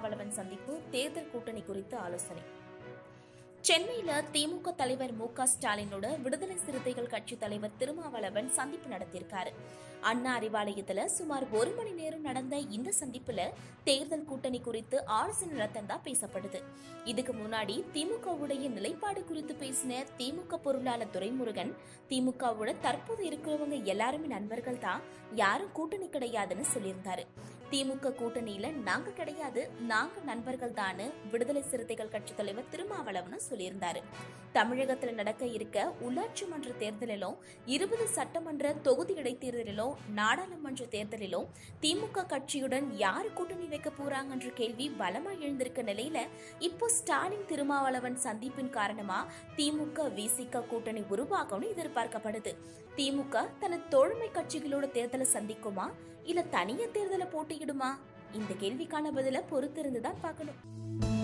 திருமாவளவன் சந்திப்பு தேர்தல் கூட்டணி குறித்து ஆலோசனை சென்னையில திமுக தலைவர் மு க ஸ்டாலினோட விடுதலை சிறுத்தைகள் கட்சி தலைவர் திருமாவளவன் சந்திப்பு நடத்தியிருக்காரு அண்ணா அறிவாலயத்துல சுமார் ஒரு மணி நேரம் நடந்த இந்த சந்திப்புல தேர்தல் கூட்டணி குறித்து ஆலோசனை நடத்தந்தா பேசப்படுது இதுக்கு முன்னாடி திமுகவுடைய நிலைப்பாடு குறித்து பேசின திமுக பொருளாளர் துரைமுருகன் திமுகவோட தற்போது இருக்கிறவங்க எல்லாருமே நண்பர்கள் தான் யாரும் கூட்டணி கிடையாதுன்னு சொல்லியிருந்தாரு திமுக கூட்டணியில நாங்க கிடையாது நாங்க நண்பர்கள் தான்னு விடுதலை சிறுத்தைகள் கட்சி தலைவர் திருமாவளவன் சொல்லியிருந்தாரு தமிழகத்துல நடக்க இருக்க உள்ளாட்சி மன்ற தேர்தலிலும் இருபது சட்டமன்ற தொகுதி இடைத்தேர்தலிலும் நாடாளுமன்ற தேர்தலிலும் திமுக கட்சியுடன் யாரு கூட்டணி வைக்க போறாங்கன்ற கேள்வி பலமா எழுந்திருக்க நிலையில இப்போ ஸ்டாலின் திருமாவளவன் சந்திப்பின் காரணமா திமுக விசிக கூட்டணி உருவாகும்னு எதிர்பார்க்கப்படுது திமுக தனது தோழமை கட்சிகளோட தேர்தலை சந்திக்குமா இல்ல தனியா தேர்தலை போட்டியிடுமா இந்த கேள்விக்கான பதில பொறுத்திருந்து தான் பார்க்கணும்